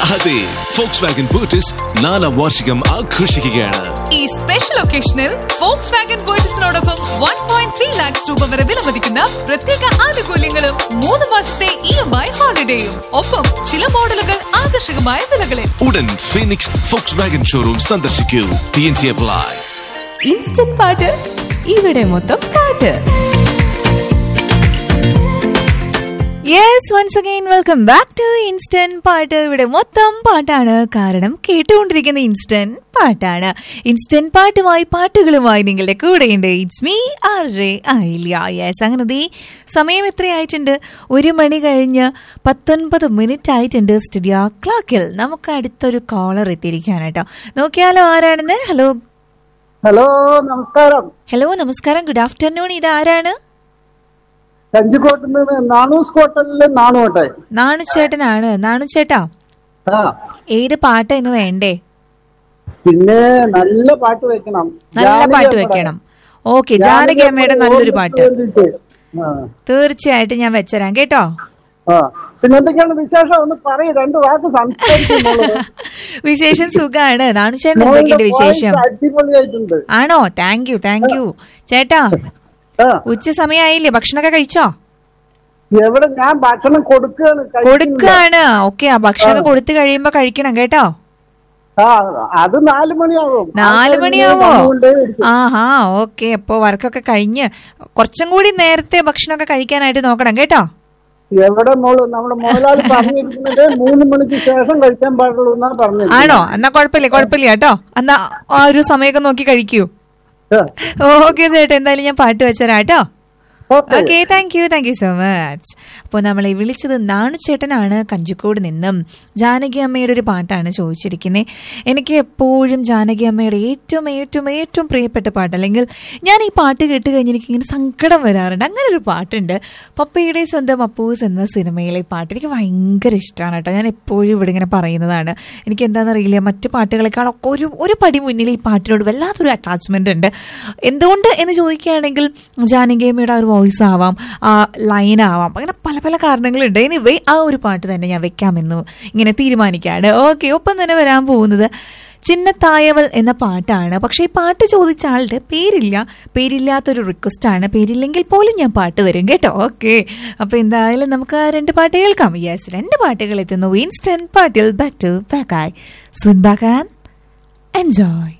അതെ Fox Wagen പൂർട്ടിസ് നാലാം വാർഷികം ആഘോഷിക്കുകയാണ് ഈ സ്പെഷ്യൽ ഒക്കേഷനിൽ ഫോക്സ് വാഗൻ വേർട്ടസിനോടൊപ്പം വൺ പോയിന്റ് ത്രീ ലാക്സ് രൂപ വരെ വിലമതിക്കുന്ന പ്രത്യേക ആനുകൂല്യങ്ങളും മൂന്ന് മാസത്തെ ഇ എം ഐ ഹോളിഡേയും ഒപ്പം ചില മോഡലുകൾ ആകർഷകമായ വിലകളിൽ ഉടൻ ഫീനിക്സ് ഫോക്സ് വാഗൻ ഷോറൂം സന്ദർശിക്കൂ T N C apply instant പാട്ട് ഇവിടെ മൊത്തം പാട്ട് yes once again welcome back to instant പാട്ട് ഇവിടെ മൊത്തം പാട്ടാണ് കാരണം കേട്ടുകൊണ്ടിരിക്കുന്ന ഇൻസ്റ്റന്റ് പാട്ടാണ് ഇൻസ്റ്റന്റ് പാട്ടുമായി പാട്ടുകളുമായി നിങ്ങളുടെ കൂടെയുണ്ട് ഇറ്റ്സ് മീ ആർ ജെ ആയില്ല യെസ് അങ്ങനെ ദേ സമയം എത്രയായിട്ടുണ്ട് ഒരു മണി കഴിഞ്ഞ് പത്തൊൻപത് മിനിറ്റ് ആയിട്ടുണ്ട് സ്റ്റുഡിയോ ക്ലോക്കിൽ നമുക്ക് അടുത്തൊരു കോളർ എത്തിയിരിക്കുകയാണ് കേട്ടോ നോക്കിയാലോ ആരാണെന്ന് ഹലോ ഹലോ നമസ്കാരം ഹലോ നമസ്കാരം ഗുഡ് ആഫ്റ്റർനൂൺ ഇത് ആരാണ് കഞ്ചിക്കോട്ട് നിന്ന് നാണൂസ് ഹോട്ടലിലെ നാണുവട്ടെ നാണു ചേട്ടനാണ് നാണു ചേട്ടാ ആ ഏത് പാട്ടാ ഇന്ന് വേണ്ടേ പിന്നെ നല്ല പാട്ട് വെക്കണം നല്ല ജാനകി പാട്ട് അമ്മയുടെ. വെക്കണം ഓക്കെ ജാനകി ജാനകി അമ്മയുടെ അമ്മയുടെ നല്ലൊരു ഓർമ്മയ്ക്ക് പാട്ട് വേണ്ടിയിട്ട്. ആ, തീർച്ചയായിട്ടും ഞാൻ വെച്ചരാം കേട്ടോ ആ. പിന്നെ എന്തൊക്കെയാണ് വിശേഷം ഒന്ന് പറയ് രണ്ട് വാക്ക് സംസാരിക്കുന്നുള്ളത് വിശേഷം സുഖാണ് നാണു ചേട്ടൻ എന്തൊക്കെയുണ്ട് വിശേഷം അടിപൊളിയായിട്ടുണ്ട് ആണോ താങ്ക് യു താങ്ക് യു ചേട്ടാ ആ ഉച്ച സമയമായില്ലേ ഭക്ഷണമൊക്കെ കഴിച്ചോ എവിടെ ഞാൻ ഭക്ഷണം കൊടുക്കുകയാണ് കഴിക്കുന്നില്ല. കൊടുക്കാണ് ഓക്കെ ആ ഭക്ഷണം കൊടുത്തു കഴിയുമ്പോ കഴിക്കണം കേട്ടോ ആ അത് നാല് മണിയാവും നാല് ആ മണിയാവോ വന്നുകൊണ്ടേ ഇരിക്കും. ആഹാ ഓക്കെ അപ്പൊ വർക്കൊക്കെ കഴിഞ്ഞ് കുറച്ചും കൂടി നേരത്തെ ഭക്ഷണമൊക്കെ കഴിക്കാനായിട്ട് നോക്കണം കേട്ടോ എവിടെ മോള് നമ്മുടെ മോലാളി പറഞ്ഞിരിക്കുന്നത് മൂന്ന് മണിക്ക് ശേഷം കഴിക്കാൻ പാടുള്ളൂ എന്നാ പറഞ്ഞത് ആണോ എന്നാ കുഴപ്പമില്ല കുഴപ്പമില്ല കേട്ടോ എന്നാ ആ ഒരു സമയമൊക്കെ നോക്കി കഴിക്കൂ ഓക്കെ ചേട്ടാ എന്തായാലും ഞാൻ പാട്ട് വെച്ചരാ കേട്ടോ okay okay thank you thank you so much അപ്പോൾ നമ്മളെ വിളിച്ചത് നാണുചേട്ടനാണ് കഞ്ചിക്കോട് നിന്നും ജാനകി അമ്മയുടെ ഒരു പാട്ടാണ് ചോദിച്ചിരിക്കുന്നത് എനിക്ക് എപ്പോഴും ജാനകി അമ്മയുടെ ഏറ്റവും ഏറ്റവും ഏറ്റവും പ്രിയപ്പെട്ട പാട്ട് അല്ലെങ്കിൽ ഞാൻ ഈ പാട്ട് കേട്ട് കഴിഞ്ഞ് എനിക്ക് ഇങ്ങനെ സങ്കടം വരാറുണ്ട് അങ്ങനെ ഒരു പാട്ടുണ്ട് പപ്പയുടെ സ്വന്തം അപ്പൂസ് എന്ന സിനിമയിലെ പാട്ട് എനിക്ക് ഭയങ്കര ഇഷ്ടമാണ് കേട്ടോ ഞാൻ എപ്പോഴും ഇവിടെ ഇങ്ങനെ പറയുന്നതാണ് എനിക്ക് എന്താണെന്നറിയില്ല മറ്റു പാട്ടുകളെക്കാളൊക്കെ ഒരു ഒരു പടി മുന്നിൽ ഈ പാട്ടിനോട് വല്ലാത്തൊരു അറ്റാച്ച്മെന്റ് ഉണ്ട് എന്തുകൊണ്ട് എന്ന് ചോദിക്കുകയാണെങ്കിൽ ജാനകിയമ്മയുടെ ആ ഒരു വോയിസ് ആവാം ആ ലൈൻ ആവാം അങ്ങനെ പല പല കാരണങ്ങളുണ്ട് എനിവേ ആ ഒരു പാട്ട് തന്നെ ഞാൻ വെക്കാമെന്ന് ഇങ്ങനെ തീരുമാനിക്കുകയാണ് ഓക്കെ ഒപ്പം തന്നെ വരാൻ പോകുന്നത് ചിന്നത്തായവൾ എന്ന പാട്ടാണ് പക്ഷേ ഈ പാട്ട് ചോദിച്ച ആളുടെ പേരില്ല പേരില്ലാത്തൊരു റിക്വസ്റ്റ് ആണ് പേരില്ലെങ്കിൽ പോലും ഞാൻ പാട്ട് തരും കേട്ടോ ഓക്കെ അപ്പൊ എന്തായാലും നമുക്ക് ആ രണ്ട് പാട്ട് കേൾക്കാം യെസ് രണ്ട് പാട്ടുകൾ എത്തുന്നു ഇൻസ്റ്റന്റ് പാട്ടിൽ ബാക്ക് ടു ബാക്ക് ആയി സുൻ ബാക്കാൻ എൻജോയ്